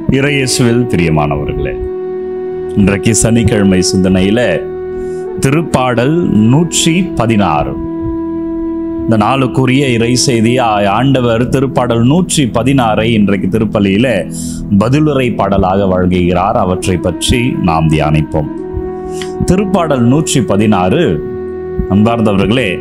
இறையேசுவில் பிரியமானவர்களே இன்றைக்கு சனிக்கிழமை சிந்தனையில திருப்பாடல் நூற்றி பதினாறு இந்த நாளுக்குரிய இறை செய்தியா ஆண்டவர் திருப்பாடல் நூற்றி பதினாறை இன்றைக்கு திருப்பலியில பதிலுரை பாடலாக வழங்குகிறார் அவற்றை பற்றி நாம் தியானிப்போம் திருப்பாடல் நூற்றி பதினாறு அன்பார்ந்தவர்களே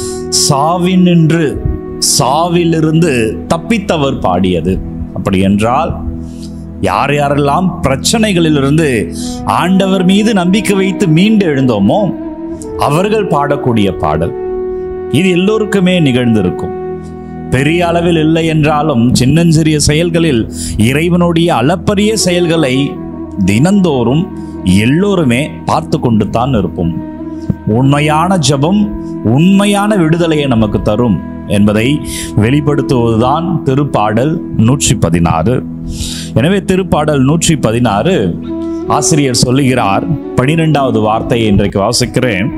சாவினின்று சாவிலிருந்து தப்பித்தவர் பாடியது அப்படி என்றால் யார் யாரெல்லாம் பிரச்சனைகளிலிருந்து ஆண்டவர் மீது நம்பிக்கை வைத்து மீண்டு எழுந்தோமோ அவர்கள் பாடக்கூடிய பாடல் இது எல்லோருக்குமே நிகழ்ந்திருக்கும் பெரிய அளவில் இல்லை என்றாலும் சின்னஞ்சிறிய செயல்களில் இறைவனுடைய அளப்பரிய செயல்களை தினந்தோறும் எல்லோருமே பார்த்து கொண்டு தான் இருப்போம் உண்மையான ஜெபம் உண்மையான விடுதலையை நமக்கு தரும் என்பதை வெளிப்படுத்துவதுதான் திருப்பாடல் நூற்றி பதினாறு எனவே திருப்பாடல் நூற்றி பதினாறு ஆசிரியர் சொல்லுகிறார் பனிரெண்டாவது வார்த்தையை இன்றைக்கு வாசிக்கிறேன்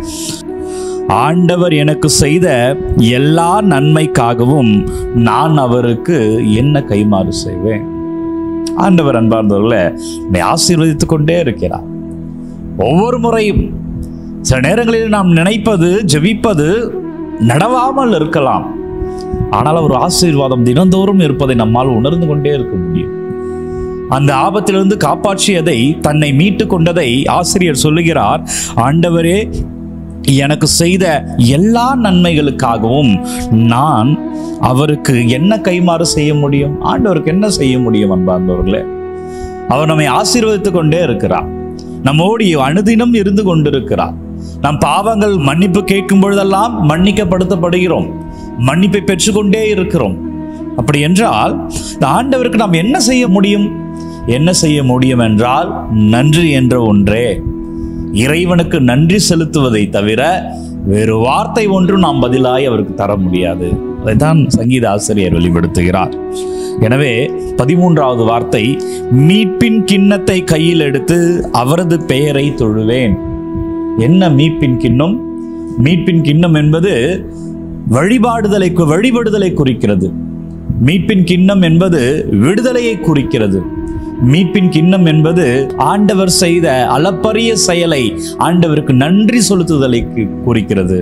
ஆண்டவர் எனக்கு செய்த எல்லா நன்மைக்காகவும் நான் அவருக்கு என்ன கைமாறு செய்வேன் ஆண்டவர் அன்பார்ந்தவர்களை என்னை ஆசீர்வதித்துக் கொண்டே இருக்கிறார் ஒவ்வொரு முறையும் சில நேரங்களில் நாம் நினைப்பது ஜெபிப்பது நடவாமல் இருக்கலாம் ஆனால் ஒரு ஆசீர்வாதம் தினந்தோறும் இருப்பதை நம்மால் உணர்ந்து கொண்டே இருக்க முடியும் அந்த ஆபத்திலிருந்து காப்பாற்றியதை தன்னை மீட்டு கொண்டதை ஆசிரியர் சொல்லுகிறார் ஆண்டவரே எனக்கு செய்த எல்லா நன்மைகளுக்காகவும் நான் அவருக்கு என்ன கைமாறு செய்ய முடியும் ஆண்டவருக்கு என்ன செய்ய முடியும் அன்பார்ந்தவர்களே அவர் நம்மை ஆசீர்வதித்துக் கொண்டே இருக்கிறார் நம்மோடு அனுதினம் இருந்து கொண்டிருக்கிறார் நம் பாவங்கள் மன்னிப்பு கேட்கும் பொழுதெல்லாம் மன்னிக்கப்படுத்தப்படுகிறோம் மன்னிப்பை பெற்றுக்கொண்டே இருக்கிறோம் அப்படி என்றால் இந்த ஆண்டவருக்கு நாம் என்ன செய்ய முடியும் என்ன செய்ய முடியும் என்றால் நன்றி என்ற ஒன்றே இறைவனுக்கு நன்றி செலுத்துவதை தவிர வேறு வார்த்தை ஒன்றும் நாம் பதிலாய் அவருக்கு தர முடியாது அதைத்தான் சங்கீத ஆசிரியர் வெளிப்படுத்துகிறார் எனவே பதிமூன்றாவது வார்த்தை மீட்பின் கிண்ணத்தை கையில் எடுத்து அவரது பெயரை தொழுவேன் என்ன மீட்பின் கிண்ணம் மீட்பின் கிண்ணம் என்பது வழிபாடுதலை வழிபடுதலை குறிக்கிறது மீட்பின் கிண்ணம் என்பது விடுதலையை குறிக்கிறது மீட்பின் கிண்ணம் என்பது ஆண்டவர் செய்த அளப்பரிய செயலை ஆண்டவருக்கு நன்றி செலுத்துதலை கு- குறிக்கிறது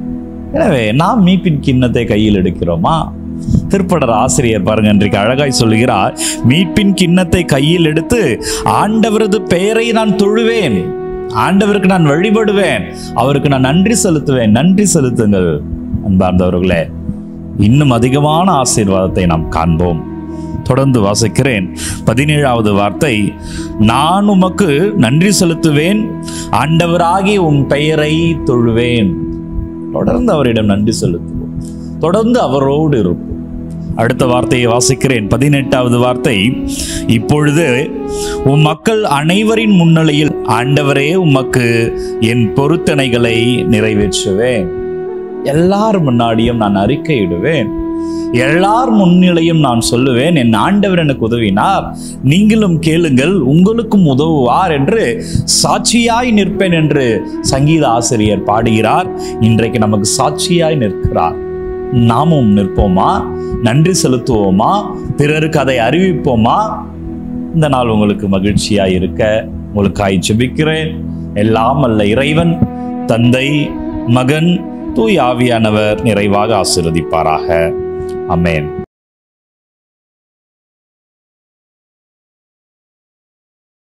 எனவே நாம் மீட்பின் கிண்ணத்தை கையில் எடுக்கிறோமா திருப்படர் ஆசிரியர் பாருங்க இன்றைக்கு அழகாய் சொல்லுகிறார் மீட்பின் கிண்ணத்தை கையில் எடுத்து ஆண்டவரது பெயரை நான் தொழுவேன் ஆண்டவருக்கு நான் வழிபடுவேன் அவருக்கு நான் நன்றி செலுத்துவேன் நன்றி செலுத்துங்கள் அன்பார்ந்தவர்களே இன்னும் அதிகமான ஆசீர்வாதத்தை நாம் காண்போம் தொடர்ந்து வாசிக்கிறேன் பதினேழாவது வார்த்தை நான் உமக்கு நன்றி செலுத்துவேன் ஆண்டவராகி உன் பெயரை தொழுவேன் தொடர்ந்து அவரிடம் நன்றி செலுத்துவோம் தொடர்ந்து அவரோடு இருப்போம் அடுத்த வார்த்தையை வாசிக்கிறேன் பதினெட்டாவது வார்த்தை இப்பொழுது உம் மக்கள் அனைவரின் முன்னிலையில் ஆண்டவரே உமக்கு என் பொருத்தனைகளை நிறைவேற்றுவேன் எல்லார் முன்னாடியும் நான் அறிக்கையிடுவேன் எல்லார் முன்னிலையும் நான் சொல்லுவேன் என் ஆண்டவர் எனக்கு உதவினார் நீங்களும் கேளுங்கள் உங்களுக்கும் உதவுவார் என்று சாட்சியாய் நிற்பேன் என்று சங்கீத ஆசிரியர் பாடுகிறார் இன்றைக்கு நமக்கு சாட்சியாய் நிற்கிறார் நாமும் நிற்போமா நன்றி செலுத்துவோமா பிறருக்கு அதை அறிவிப்போமா இந்த நாள் உங்களுக்கு மகிழ்ச்சியாய் இருக்க உங்களுக்காய் ஜெபிக்கிறேன் எல்லாம் அல்ல இறைவன் தந்தை மகன் தூய் ஆவியானவர் நிறைவாக ஆசீர்வதிப்பாராக அமேன்